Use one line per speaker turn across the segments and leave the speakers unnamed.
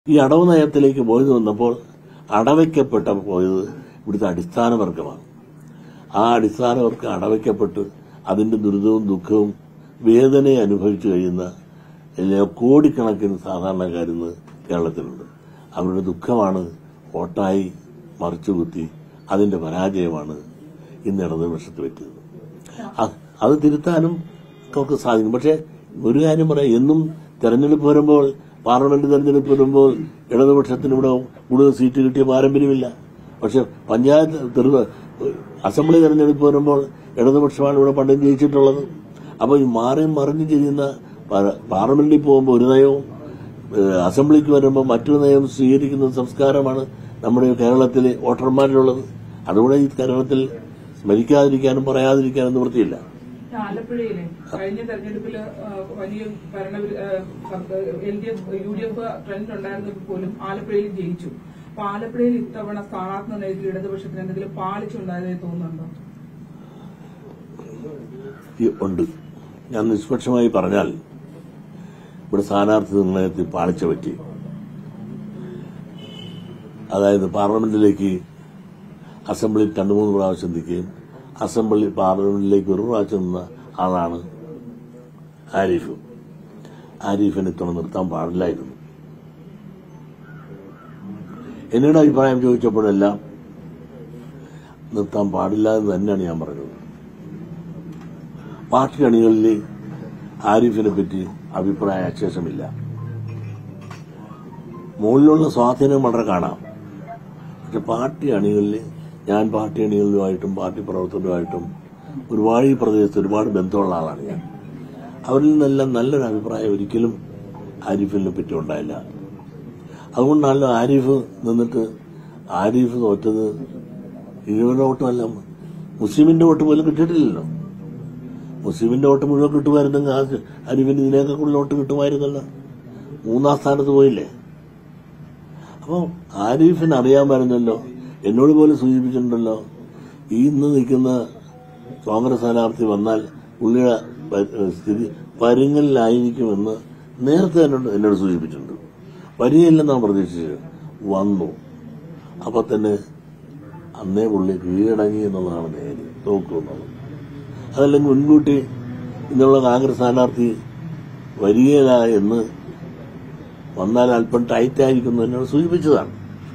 ഈ അടവ് നയത്തിലേക്ക് പോയത് വന്നപ്പോൾ അടവയ്ക്കപ്പെട്ട പോയത് ഇവിടുത്തെ അടിസ്ഥാന വർഗമാണ് ആ അടിസ്ഥാന വർഗം അടവയ്ക്കപ്പെട്ട് അതിന്റെ ദുരിതവും ദുഃഖവും വേദനയും അനുഭവിച്ചു കഴിയുന്ന എല്ലാ കോടിക്കണക്കിന് സാധാരണക്കാരിന്ന് കേരളത്തിലുണ്ട് അവരുടെ ദുഃഖമാണ് വോട്ടായി മറിച്ചുകുത്തി അതിന്റെ പരാജയമാണ് ഇന്ന് ഇടതുപക്ഷത്ത് പറ്റിയത് അ- അത് തിരുത്താനും അവർക്ക് സാധിക്കും പക്ഷെ ഒരു കാര്യം പറയാം എന്നും തെരഞ്ഞെടുപ്പ് വരുമ്പോൾ പാർലമെന്റ് തെരഞ്ഞെടുപ്പ് വരുമ്പോൾ ഇടതുപക്ഷത്തിന് ഇവിടെ കൂടുതൽ സീറ്റ് കിട്ടിയ പാരമ്പര്യമില്ല പക്ഷെ പഞ്ചായത്ത് തെരു- അസംബ്ലി തെരഞ്ഞെടുപ്പ് വരുമ്പോൾ ഇടതുപക്ഷമാണ് ഇവിടെ പണ്ടും ജയിച്ചിട്ടുള്ളത് അപ്പോൾ ഈ മാറിയും മറിഞ്ഞും ചെയ്യുന്ന പാ- പാർലമെന്റിൽ പോകുമ്പോൾ ഒരു നയവും ഏഹ് അസംബ്ലിക്ക് വരുമ്പോൾ മറ്റൊരു നയം സ്വീകരിക്കുന്ന സംസ്കാരമാണ് നമ്മുടെ കേരളത്തിലെ വോട്ടർമാരിലുള്ളത് അതുകൂടെ ഈ കേരളത്തിൽ സ്മരിക്കാതിരിക്കാനും പറയാതിരിക്കാനും നിവൃത്തിയില്ല
ആലപ്പുഴയിലെ കഴിഞ്ഞ തെരഞ്ഞെടുപ്പിൽ വലിയ ഭരണ L D F U D F trend ഉണ്ടായിരുന്നപ്പോൾ പോലും ആലപ്പുഴയിൽ ജയിച്ചു അപ്പൊ ആലപ്പുഴയിൽ ഇത്തവണ സ്ഥാനാർത്ഥി നിർണ്ണയത്തിൽ ഇടതുപക്ഷത്തിന് എന്തെങ്കിലും പാളിച്ചുണ്ടായതായി തോന്നുന്നുണ്ടോ
ഈ ഉണ്ട് ഞാൻ നിഷ്പക്ഷമായി പറഞ്ഞാൽ ഇവിടെ സ്ഥാനാർത്ഥി നിർണയത്തിൽ പാളിച്ച പറ്റി അതായത് പാർലമെന്റിലേക്ക് അസംബ്ലിയിൽ രണ്ടു മൂന്ന് പ്രാവശ്യം നിൽക്കുകയും അസംബ്ലി പാർലമെന്റിലേക്ക് ഒരു പ്രാവശ്യം നിന്ന ആളാണ് ആരിഫ് ആരിഫിനെ ഇത്തവണ നിർത്താൻ പാടില്ലായിരുന്നു എന്നോട് അഭിപ്രായം ചോദിച്ചപ്പോഴെല്ലാം നിർത്താൻ പാടില്ല എന്ന് തന്നെയാണ് ഞാൻ പറഞ്ഞത് പാർട്ടി അണികളിൽ ആരിഫിനെ പറ്റി അഭിപ്രായ അശേഷമില്ല മുകളിലുള്ള സ്വാധീനം വളരെ കാണാം പക്ഷെ പാർട്ടി അണികളിൽ ഞാൻ പാർട്ടി അണികളിലുമായിട്ടും പാർട്ടി പ്രവർത്തകരുമായിട്ടും ഒരുപാട് ഈ പ്രദേശത്ത് ഒരുപാട് ബന്ധമുള്ള ആളാണ് ഞാൻ അവരിൽ നിന്നെല്ലാം നല്ലൊരു അഭിപ്രായം ഒരിക്കലും ആരിഫിനെ പറ്റി ഉണ്ടായില്ല അതുകൊണ്ടാണല്ലോ ആരിഫ് നിന്നിട്ട് ആരിഫ് തോറ്റത് ഇരുപത് വോട്ടുമല്ല മുസ്ലിമിന്റെ വോട്ട് പോലും കിട്ടിയിട്ടില്ലല്ലോ മുസ്ലിമിന്റെ വോട്ട് മുഴുവൻ കിട്ടുമായിരുന്നെങ്കിൽ ആ അരിവിന് ഇതിനേക്കാൾ കൂടുതൽ വോട്ട് കിട്ടുമായിരുന്നല്ലോ മൂന്നാം സ്ഥാനത്ത് പോയില്ലേ അപ്പോൾ ആരിഫിന് അറിയാമായിരുന്നല്ലോ എന്നോട് പോലും സൂചിപ്പിച്ചിട്ടുണ്ടല്ലോ ഈ ഇന്ന് നിൽക്കുന്ന കോൺഗ്രസ് സ്ഥാനാർത്ഥി വന്നാൽ പുള്ളിയുടെ പ- സ്ഥിതി പരുങ്ങലിലായിരിക്കുമെന്ന് നേരത്തെ എന്നോട് എന്നോട് സൂചിപ്പിച്ചിട്ടുണ്ട് വരികയില്ലെന്നാണ് പ്രതീക്ഷിച്ചത് വന്നു അപ്പൊ തന്നെ അന്നേ പുള്ളി കീഴടങ്ങി എന്നുള്ളതാണ് നേര് തോക്കുന്നുള്ളത് അതല്ലെങ്കിൽ മുൻകൂട്ടി ഇന്നുള്ള കോൺഗ്രസ് സ്ഥാനാർത്ഥി വരികയില്ല എന്ന് വന്നാൽ അല്പം ടൈറ്റ് ആയിരിക്കും എന്ന് എന്നോട് സൂചിപ്പിച്ചതാണ്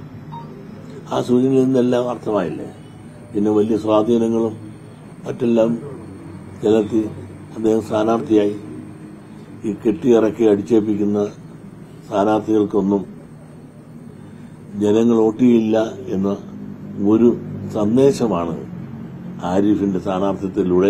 ആ സൂചനയിൽ നിന്നെല്ലാം അർത്ഥമായില്ലേ പിന്നെ വലിയ സ്വാധീനങ്ങളും മറ്റെല്ലാം ചെലുത്തി അദ്ദേഹം സ്ഥാനാർത്ഥിയായി ഈ കെട്ടിയിറക്കി അടിച്ചേൽപ്പിക്കുന്ന സ്ഥാനാർത്ഥികൾക്കൊന്നും ജനങ്ങൾ വോട്ട് ചെയ്യില്ല എന്ന ഒരു സന്ദേശമാണ് ആരിഫിന്റെ സ്ഥാനാർത്ഥിത്വത്തിലൂടെ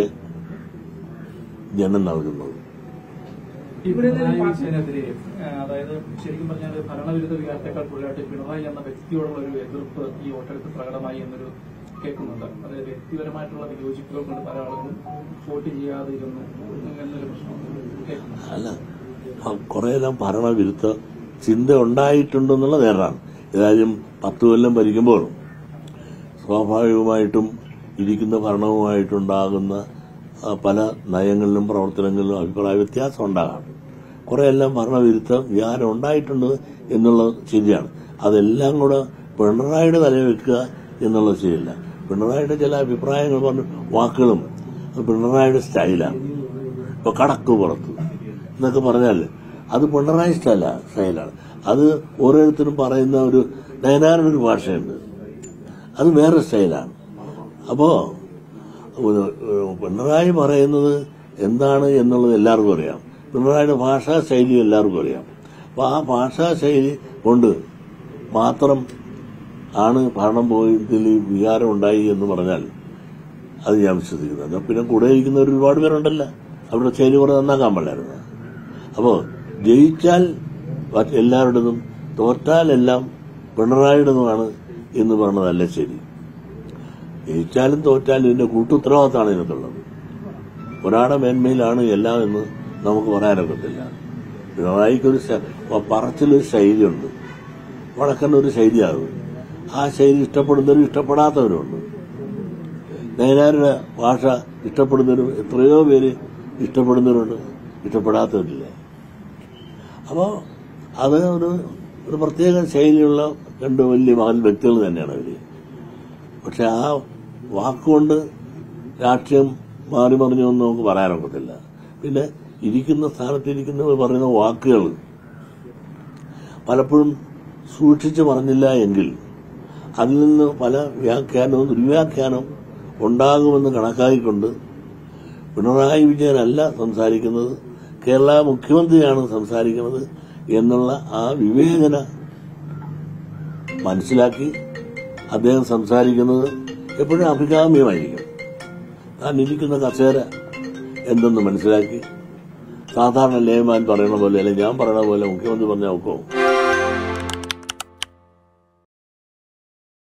ജനം നൽകുന്നത്
ഇവിടെ നിന്ന് പാർട്ടി-
പാകിസ്ഥാനെതിരെ അതായത് ശരിക്കും പറഞ്ഞാൽ ഭരണവിരുദ്ധ വികാരത്തെക്കാൾ കൂടുതലായിട്ട് പിണറായി എന്ന വ്യക്തിയോടുള്ള ഒരു എതിർപ്പ് ഈ വോട്ടെടുപ്പ് പ്രകടമായി എന്നൊരു കേൾക്കുന്നുണ്ട് അതായത് വ്യക്തിപരമായിട്ടുള്ള വിയോജിപ്പുകൾ കൊണ്ട് പല ആളുകളും വോട്ട് ചെയ്യാതിരുന്നു എന്നൊരു പ്രശ്നം കേൾക്കുന്നുണ്ട്
അല്ല കുറെയെല്ലാം ഭരണവിരുദ്ധ ചിന്ത ഉണ്ടായിട്ടുണ്ടെന്നുള്ള നേരാണ് ഏതായാലും പത്ത് കൊല്ലം ഭരിക്കുമ്പോൾ സ്വാഭാവികമായിട്ടും ഇരിക്കുന്ന ഭരണവുമായിട്ടുണ്ടാകുന്ന ആ, പല നയങ്ങളിലും പ്രവർത്തനങ്ങളിലും അഭിപ്രായ വ്യത്യാസം ഉണ്ടാകാം കുറെയെല്ലാം ഭരണവിരുദ്ധ വികാരം ഉണ്ടായിട്ടുണ്ട് എന്നുള്ളത് ശരിയാണ് അതെല്ലാം കൂടെ പിണറായിയുടെ തലയിൽ വെക്കുക എന്നുള്ളത് ശരിയല്ല പിണറായിയുടെ ചില അഭിപ്രായങ്ങൾ പറഞ്ഞു വാക്കുകളും അത് പിണറായിയുടെ സ്റ്റൈലാണ് ഇപ്പൊ കടക്ക് പുറത്ത് എന്നൊക്കെ പറഞ്ഞാൽ അത് പിണറായി സ്റ്റൈല സ്റ്റൈലാണ് അത് ഓരോരുത്തരും പറയുന്ന ഒരു നയനാരുടെ ഒരു ഭാഷയുണ്ട് അത് വേറെ സ്റ്റൈലാണ് അപ്പോ ഒരു, ഒരു പിണറായി പറയുന്നത് എന്താണ് എന്നുള്ളത് എല്ലാവർക്കും അറിയാം പിണറായിയുടെ ഭാഷാ ശൈലി എല്ലാവർക്കും അറിയാം അപ്പൊ ആ ഭാഷാ ശൈലി കൊണ്ട് മാത്രം ആണ് ഭരണം പോയതിൽ വികാരം ഉണ്ടായി എന്ന് പറഞ്ഞാൽ അത് ഞാൻ വിശ്വസിക്കുന്നത് പിന്നെ കൂടെ ഇരിക്കുന്നവർ ഒരുപാട് പേരുണ്ടല്ലോ അവരുടെ ശൈലി കുറെ നന്നാക്കാൻ പാടില്ലായിരുന്നു അപ്പോൾ ജയിച്ചാൽ മറ്റ് എല്ലാവരുടേതും തോറ്റാലെല്ലാം പിണറായിയുടേതുമാണ് എന്ന് പറഞ്ഞതല്ല ശരി ജയിച്ചാലും തോറ്റാലും ഇതിന്റെ കൂട്ടുത്തരവാദിത്തമാണ് ഇതിനകത്തുള്ളത് ഒരാളുടെ മേന്മയിലാണ് എല്ലാം എന്ന് നമുക്ക് പറയാനൊക്കത്തില്ല പിണറായിക്കൊരു ശ- പറച്ചിലൊരു ശൈലിയുണ്ട് വടക്കൻ്റെ ശൈലിയാകും ആ ശൈലി ഇഷ്ടപ്പെടുന്നവരും ഇഷ്ടപ്പെടാത്തവരുണ്ട് നയനാരുടെ ഭാഷ ഇഷ്ടപ്പെടുന്നവരും എത്രയോ പേര് ഇഷ്ടപ്പെടുന്നവരുണ്ട് ഇഷ്ടപ്പെടാത്തവരില്ല അപ്പോൾ അത് ഒരു ഒരു പ്രത്യേക ശൈലിയുള്ള രണ്ട് വലിയ മകൻ വ്യക്തികൾ തന്നെയാണ് അവർ പക്ഷെ ആ വാക്കുകൊണ്ട് രാഷ്ട്രീയം മാറി മറിഞ്ഞു എന്ന് നമുക്ക് പറയാനൊക്കത്തില്ല പിന്നെ ഇരിക്കുന്ന സ്ഥാനത്തിരിക്കുന്നവർ പറയുന്ന വാക്കുകൾ പലപ്പോഴും സൂക്ഷിച്ചു പറഞ്ഞില്ല എങ്കിൽ അതിൽ നിന്ന് പല വ്യാഖ്യാനവും ദുർവ്യാഖ്യാനവും ഉണ്ടാകുമെന്ന് കണക്കാക്കിക്കൊണ്ട് പിണറായി വിജയനല്ല സംസാരിക്കുന്നത് കേരള മുഖ്യമന്ത്രിയാണ് സംസാരിക്കുന്നത് എന്നുള്ള ആ വിവേചന മനസ്സിലാക്കി അദ്ദേഹം സംസാരിക്കുന്നത് എപ്പോഴും അഭികാമ്യമായിരിക്കും താൻ ഇരിക്കുന്ന കസേര എന്തെന്ന് മനസ്സിലാക്കി സാധാരണ ലേമാൻ പറയണ പോലെ അല്ലെങ്കിൽ ഞാൻ പറയണ പോലെ മുഖ്യമന്ത്രി പറഞ്ഞാൽ ഒക്കോ